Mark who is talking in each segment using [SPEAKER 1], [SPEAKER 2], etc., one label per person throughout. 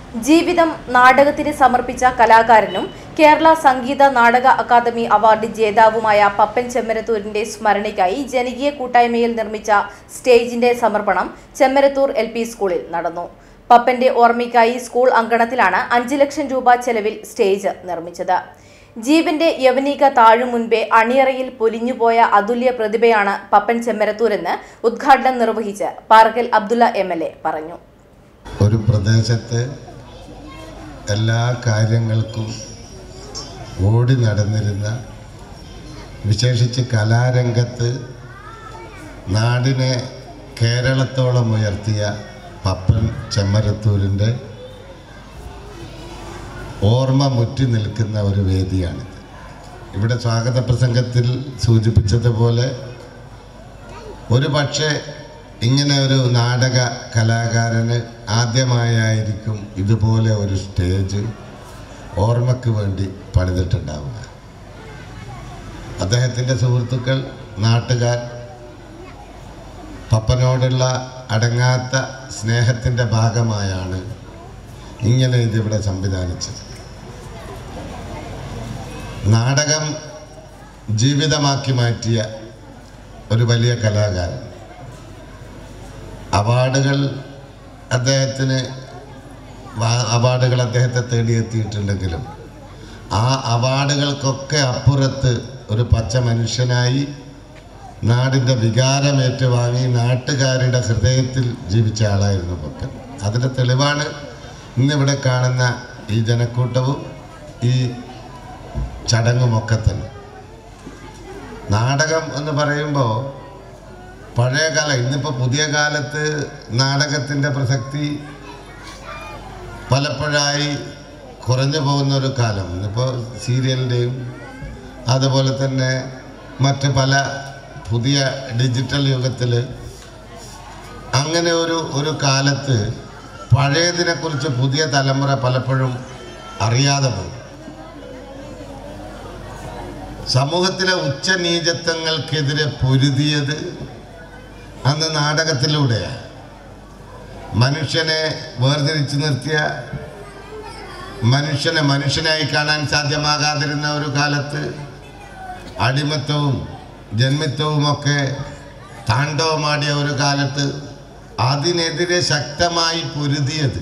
[SPEAKER 1] ജീവിതം നാടകത്തിന് സമർപ്പിച്ച കലാകാരനും കേരള സംഗീത നാടക അക്കാദമി അവാർഡ് ജേതാവുമായ പപ്പൻ ചെമ്മരത്തൂരിന്റെ സ്മരണയ്ക്കായി ജനകീയ കൂട്ടായ്മയിൽ നിർമ്മിച്ച സ്റ്റേജിന്റെ സമർപ്പണം ചെമ്മരത്തൂർ എൽ പി സ്കൂളിൽ നടന്നു പപ്പന്റെ ഓർമ്മയ്ക്കായി സ്കൂൾ അങ്കണത്തിലാണ് അഞ്ച് ലക്ഷം രൂപ ചെലവിൽ സ്റ്റേജ് നിർമ്മിച്ചത് ജീവന്റെ യവനിക താഴും മുൻപേ അണിയറയിൽ പൊലിഞ്ഞുപോയ അതുല്യ പ്രതിഭയാണ് പപ്പൻ ചെമ്മരത്തൂരെന്ന് ഉദ്ഘാടനം നിർവഹിച്ച് പാർക്കൽ അബ്ദുള്ള എം പറഞ്ഞു
[SPEAKER 2] ഒരു പ്രദേശത്ത് എല്ലാ കാര്യങ്ങൾക്കും ഓടി നടന്നിരുന്ന വിശേഷിച്ച് കലാരംഗത്ത് നാടിനെ കേരളത്തോളം ഉയർത്തിയ പപ്പൻ ചെമ്മരത്തൂരിൻ്റെ ഓർമ്മ മുറ്റി നിൽക്കുന്ന ഒരു വേദിയാണിത് ഇവിടെ സ്വാഗത പ്രസംഗത്തിൽ സൂചിപ്പിച്ചതുപോലെ ഒരു പക്ഷേ ഇങ്ങനെ ഒരു നാടക കലാകാരന് ആദ്യമായായിരിക്കും ഇതുപോലെ ഒരു സ്റ്റേജ് ഓർമ്മയ്ക്ക് വേണ്ടി പണിതിട്ടുണ്ടാവുക അദ്ദേഹത്തിൻ്റെ സുഹൃത്തുക്കൾ നാട്ടുകാർ പപ്പനോടുള്ള അടങ്ങാത്ത സ്നേഹത്തിൻ്റെ ഭാഗമായാണ് ഇങ്ങനെ ഇതിവിടെ സംവിധാനിച്ചത് നാടകം ജീവിതമാക്കി മാറ്റിയ ഒരു വലിയ കലാകാരൻ അവാർഡുകൾ അദ്ദേഹത്തിന് വാ- അവാർഡുകൾ അദ്ദേഹത്തെ തേടിയെത്തിയിട്ടുണ്ടെങ്കിലും ആ അവാർഡുകൾക്കൊക്കെ അപ്പുറത്ത് ഒരു പച്ച മനുഷ്യനായി നാടിൻ്റെ വികാരം ഏറ്റുവാങ്ങി നാട്ടുകാരുടെ ഹൃദയത്തിൽ ജീവിച്ച ആളായിരുന്നു പൊക്കൻ അതിൻ്റെ തെളിവാണ് ഇന്നിവിടെ കാണുന്ന ഈ ജനക്കൂട്ടവും ഈ ചടങ്ങുമൊക്കെ തന്നെ നാടകം എന്ന് പറയുമ്പോൾ പഴയ കാലം ഇന്നിപ്പോൾ പുതിയ കാലത്ത് നാടകത്തിൻ്റെ പ്രസക്തി പലപ്പോഴായി കുറഞ്ഞു പോകുന്ന ഒരു കാലം ഇന്നിപ്പോൾ സീരിയലിൻ്റെയും അതുപോലെ തന്നെ മറ്റ് പല പുതിയ ഡിജിറ്റൽ യുഗത്തിൽ അങ്ങനെ ഒരു ഒരു കാലത്ത് പഴയതിനെക്കുറിച്ച് പുതിയ തലമുറ പലപ്പോഴും അറിയാതെ പോകും സമൂഹത്തിലെ ഉച്ചനീചത്വങ്ങൾക്കെതിരെ പൊരുതിയത് അന്ന് നാടകത്തിലൂടെയാണ് മനുഷ്യനെ വേർതിരിച്ചു നിർത്തിയ മനുഷ്യനെ മനുഷ്യനായി കാണാൻ സാധ്യമാകാതിരുന്ന ഒരു കാലത്ത് അടിമത്വവും ജന്മിത്വവുമൊക്കെ താണ്ഡവമാടിയ ഒരു കാലത്ത് അതിനെതിരെ ശക്തമായി പൊരുതിയത്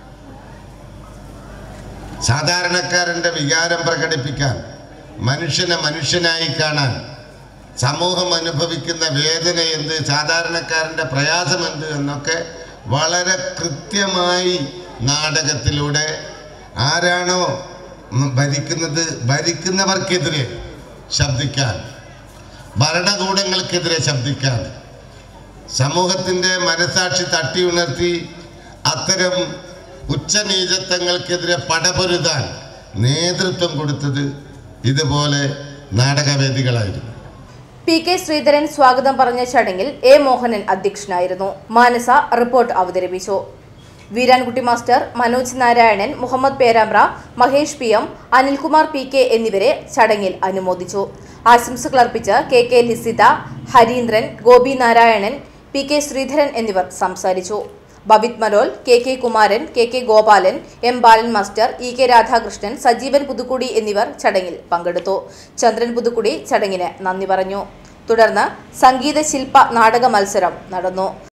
[SPEAKER 2] സാധാരണക്കാരൻ്റെ വികാരം പ്രകടിപ്പിക്കാൻ മനുഷ്യനെ മനുഷ്യനായി കാണാൻ സമൂഹം അനുഭവിക്കുന്ന വേദന എന്ത് സാധാരണക്കാരൻ്റെ പ്രയാസം എന്ത് എന്നൊക്കെ വളരെ കൃത്യമായി നാടകത്തിലൂടെ ആരാണോ ഉം ഭരിക്കുന്നത് ഭരിക്കുന്നവർക്കെതിരെ ശബ്ദിക്കാൻ ഭരണകൂടങ്ങൾക്കെതിരെ ശബ്ദിക്കാൻ സമൂഹത്തിൻ്റെ മനസാക്ഷി തട്ടിയുണർത്തി അത്തരം ഉച്ചനീചത്വങ്ങൾക്കെതിരെ പടപൊരുതാൻ നേതൃത്വം കൊടുത്തത് ഇതുപോലെ നാടകവേദികളായിരുന്നു
[SPEAKER 1] പി കെ ശ്രീധരൻ സ്വാഗതം പറഞ്ഞ ചടങ്ങിൽ എ മോഹനൻ അധ്യക്ഷനായിരുന്നു മാനസ റിപ്പോർട്ട് അവതരിപ്പിച്ചു Veerankutty master Manoj Narayanan Muhammad Perambra Mahesh P M Anilkumar P K എന്നിവരെ ചടങ്ങിൽ അനുമോദിച്ചു ആശംസകൾ അർപ്പിച്ച് K K Lisitha Harindran Gopi Narayanan P K Sreedharan എന്നിവർ സംസാരിച്ചു Babith Marol K K Kumaran K K Gopalan M Balan master E K Radhakrishnan Sajeevan Puthukkudi എന്നിവർ ചടങ്ങിൽ പങ്കെടുത്തു ചന്ദ്രൻ പുതുക്കുടി ചടങ്ങിന് നന്ദി പറഞ്ഞു തുടർന്ന് സംഗീത ശില്പ നാടക മത്സരം നടന്നു